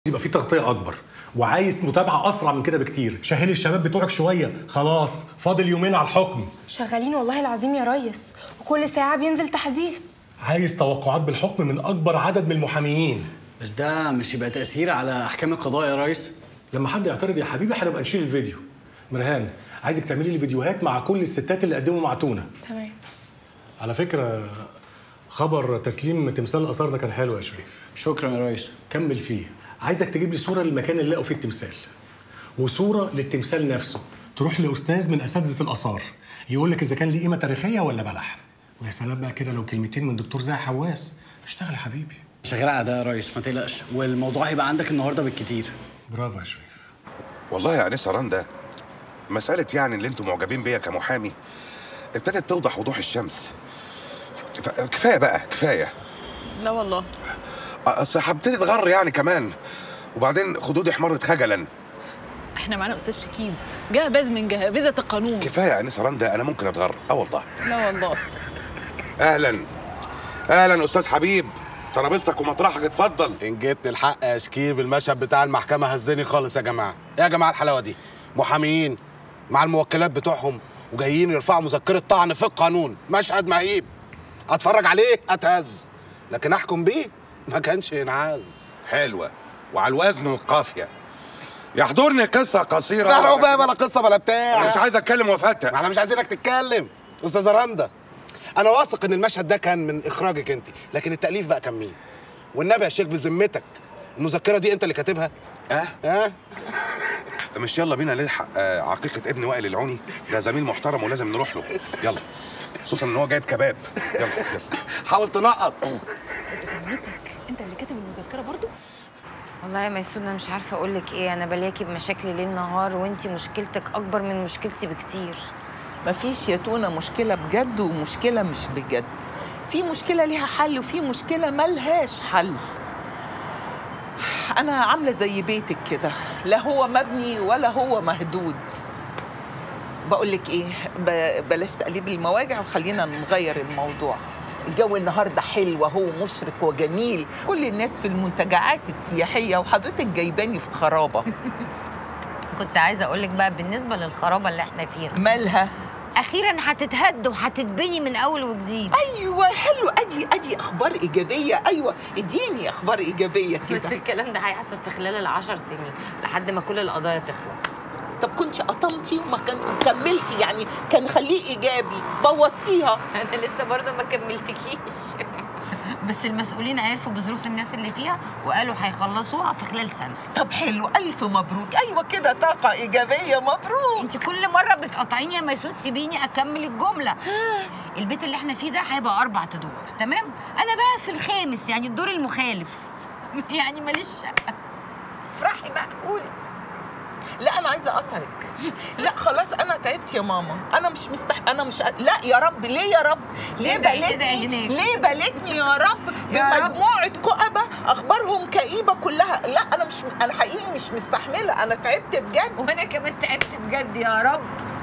يبقى في تغطيه اكبر وعايز متابعه اسرع من كده بكتير شهلي الشباب بتوعك شويه خلاص فاضل يومين على الحكم شغالين والله العظيم يا ريس وكل ساعة بينزل تحديث عايز توقعات بالحكم من اكبر عدد من المحاميين بس ده مش يبقى تأثير على أحكام القضاء يا ريس؟ لما حد يعترض يا حبيبي هنبقى نشيل الفيديو مرهان عايزك تعملي لي فيديوهات مع كل الستات اللي قدموا مع تونه تمام على فكره خبر تسليم تمثال الاثار ده كان حلو يا شريف شكرا يا ريس كمل فيه عايزك تجيب لي صوره للمكان اللي لقوا فيه التمثال وصوره للتمثال نفسه تروح لاستاذ من اساتذه الاثار يقول لك اذا كان ليه قيمه تاريخيه ولا بلح ويا سلام بقى كده لو كلمتين من دكتور زاهي حواس اشتغل يا حبيبي شغال على ده يا ريس ما تقلقش والموضوع هيبقى عندك النهارده بالكتير برافو يا شريف والله يا انسه رندا مساله يعني اللي انتم معجبين بيا كمحامي ابتدت توضح وضوح الشمس ف- كفايه بقى كفايه لا والله اصل هبتدي اتغر يعني كمان وبعدين خدودي احمرت خجلا احنا معانا استاذ شكيب جهبذ من جهابذه القانون كفايه يا انسه رندا انا ممكن اتغر اه والله لا والله اهلا اهلا استاذ حبيب ترابيزتك ومطرحك اتفضل ان جيتني الحق يا شكيب المشهد بتاع المحكمه هزني خالص يا جماعه إيه يا جماعه الحلاوه دي محاميين مع الموكلات بتوعهم وجايين يرفعوا مذكره طعن في القانون مشهد مهيب اتفرج عليه اتهز لكن احكم بيه ما كانش ينعاز حلوه وعلى الوزن والقافيه يحضرني قصه قصيره لا لا بقى بلا قصه بلا بتاع انا مش عايز اتكلم وافتح ما احنا مش عايزينك تتكلم استاذه رندا انا واثق ان المشهد ده كان من اخراجك انت لكن التاليف بقى كان مين والنبي يا شيخ بذمتك المذكره دي انت اللي كاتبها اه ها مش يلا بينا نلحق آه، عقيقة ابن وائل العوني ده زميل محترم ولازم نروح له يلا خصوصا ان هو جايب كباب يلا يلا حاول تنقط انت اللي كاتب المذكره برضو والله يا ميسون انا مش عارفه اقول لك ايه انا بلاكي بمشاكل ليل نهار وانتي مشكلتك اكبر من مشكلتي بكتير مفيش يا تونة مشكلة بجد ومشكلة مش بجد في مشكلة ليها حل وفي مشكلة ملهاش حل أنا عاملة زي بيتك كده لا هو مبني ولا هو مهدود بقول لك إيه ب- بلاش تقليب المواجع وخلينا نغير الموضوع الجو النهارده حلو وهو مشرق وجميل كل الناس في المنتجعات السياحية وحضرتك جايباني في خرابة كنت عايزه اقول لك بقى بالنسبه للخرابه اللي احنا فيها مالها اخيرا هتتهد وهتتبني من اول وجديد ايوه حلو ادي ادي اخبار ايجابيه ايوه اديني اخبار ايجابيه بس كده الكلام ده هيحصل في خلال العشر سنين لحد ما كل القضايا تخلص طب كنت قطمتي وما كان كملتي يعني كان خليه ايجابي بوظتيها انا لسه برضه ما كملتكيش بس المسؤولين عرفوا بظروف الناس اللي فيها وقالوا هيخلصوها في خلال سنه طب حلو الف مبروك ايوه كده طاقه ايجابيه مبروك انت كل مره بتقاطعيني يا ميسون سيبيني اكمل الجمله البيت اللي احنا فيه ده هيبقى اربع ادوار تمام انا بقى في الخامس يعني الدور المخالف يعني ماليش شقه افرحي بقى قولي لا انا عايزه اقطعك لا خلاص انا تعبت يا ماما انا مش مستح انا مش لا يا رب ليه يا رب ليه كده كده بلتني هناك. ليه بلتني يا رب يا رب. بمجموعه كؤبه اخبارهم كئيبه كلها لا انا مش انا حقيقي مش مستحمله انا تعبت بجد وانا كمان تعبت بجد يا رب